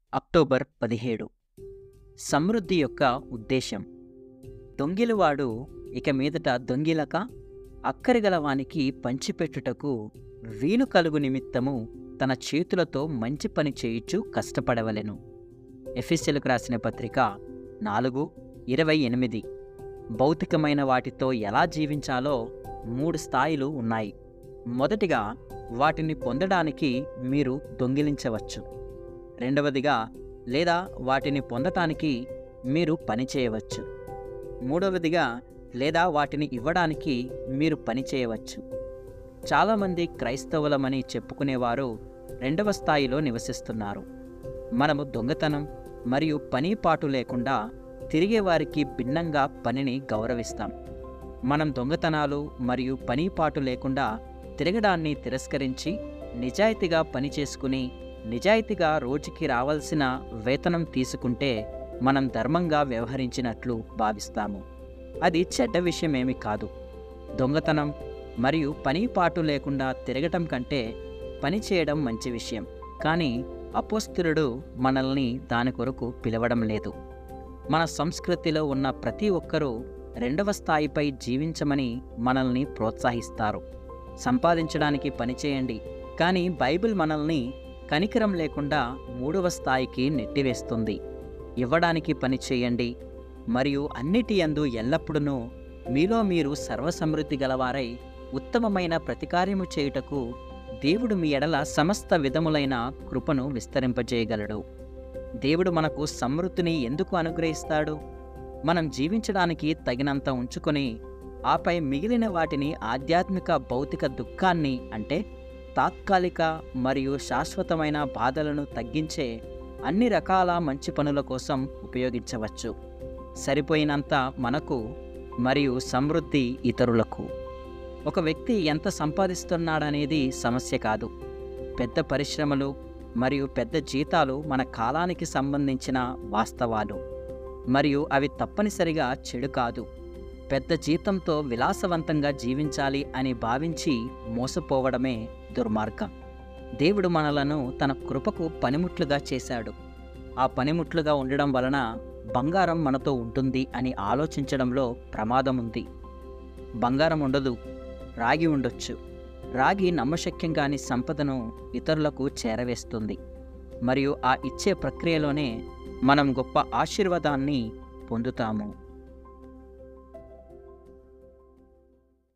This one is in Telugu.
అక్టోబర్ పదిహేడు సమృద్ధి యొక్క ఉద్దేశం దొంగిలివాడు ఇక మీదట దొంగిలక అక్కరిగల వానికి పంచిపెట్టుటకు వీలు కలుగు నిమిత్తము తన చేతులతో మంచి పని చేయుచు కష్టపడవలెను ఎఫ్ఎస్ఎల్కు రాసిన పత్రిక నాలుగు ఇరవై ఎనిమిది భౌతికమైన వాటితో ఎలా జీవించాలో మూడు స్థాయిలు ఉన్నాయి మొదటిగా వాటిని పొందడానికి మీరు దొంగిలించవచ్చు రెండవదిగా లేదా వాటిని పొందటానికి మీరు పని చేయవచ్చు మూడవదిగా లేదా వాటిని ఇవ్వడానికి మీరు పని చేయవచ్చు చాలామంది క్రైస్తవులమని చెప్పుకునేవారు రెండవ స్థాయిలో నివసిస్తున్నారు మనము దొంగతనం మరియు పని పాటు లేకుండా తిరిగే వారికి భిన్నంగా పనిని గౌరవిస్తాం మనం దొంగతనాలు మరియు పని పాటు లేకుండా తిరగడాన్ని తిరస్కరించి నిజాయితీగా పని చేసుకుని నిజాయితీగా రోజుకి రావాల్సిన వేతనం తీసుకుంటే మనం ధర్మంగా వ్యవహరించినట్లు భావిస్తాము అది చెడ్డ విషయమేమి కాదు దొంగతనం మరియు పని పాటు లేకుండా తిరగటం కంటే పని చేయడం మంచి విషయం కానీ అపోస్తులుడు మనల్ని దాని కొరకు పిలవడం లేదు మన సంస్కృతిలో ఉన్న ప్రతి ఒక్కరూ రెండవ స్థాయిపై జీవించమని మనల్ని ప్రోత్సహిస్తారు సంపాదించడానికి పని చేయండి కానీ బైబిల్ మనల్ని కనికరం లేకుండా మూడవ స్థాయికి నెట్టివేస్తుంది ఇవ్వడానికి పని చేయండి మరియు అన్నిటి యందు ఎల్లప్పుడూ మీలో మీరు సర్వసమృద్ధి గలవారై ఉత్తమమైన ప్రతికార్యము చేయుటకు దేవుడు మీ ఎడల సమస్త విధములైన కృపను విస్తరింపజేయగలడు దేవుడు మనకు సమృద్ధిని ఎందుకు అనుగ్రహిస్తాడు మనం జీవించడానికి తగినంత ఉంచుకొని ఆపై మిగిలిన వాటిని ఆధ్యాత్మిక భౌతిక దుఃఖాన్ని అంటే తాత్కాలిక మరియు శాశ్వతమైన బాధలను తగ్గించే అన్ని రకాల మంచి పనుల కోసం ఉపయోగించవచ్చు సరిపోయినంత మనకు మరియు సమృద్ధి ఇతరులకు ఒక వ్యక్తి ఎంత సంపాదిస్తున్నాడనేది సమస్య కాదు పెద్ద పరిశ్రమలు మరియు పెద్ద జీతాలు మన కాలానికి సంబంధించిన వాస్తవాలు మరియు అవి తప్పనిసరిగా చెడు కాదు పెద్ద జీతంతో విలాసవంతంగా జీవించాలి అని భావించి మోసపోవడమే దుర్మార్గం దేవుడు మనలను తన కృపకు పనిముట్లుగా చేశాడు ఆ పనిముట్లుగా ఉండడం వలన బంగారం మనతో ఉంటుంది అని ఆలోచించడంలో ప్రమాదం ఉంది బంగారం ఉండదు రాగి ఉండొచ్చు రాగి నమ్మశక్యం కాని సంపదను ఇతరులకు చేరవేస్తుంది మరియు ఆ ఇచ్చే ప్రక్రియలోనే మనం గొప్ప ఆశీర్వాదాన్ని పొందుతాము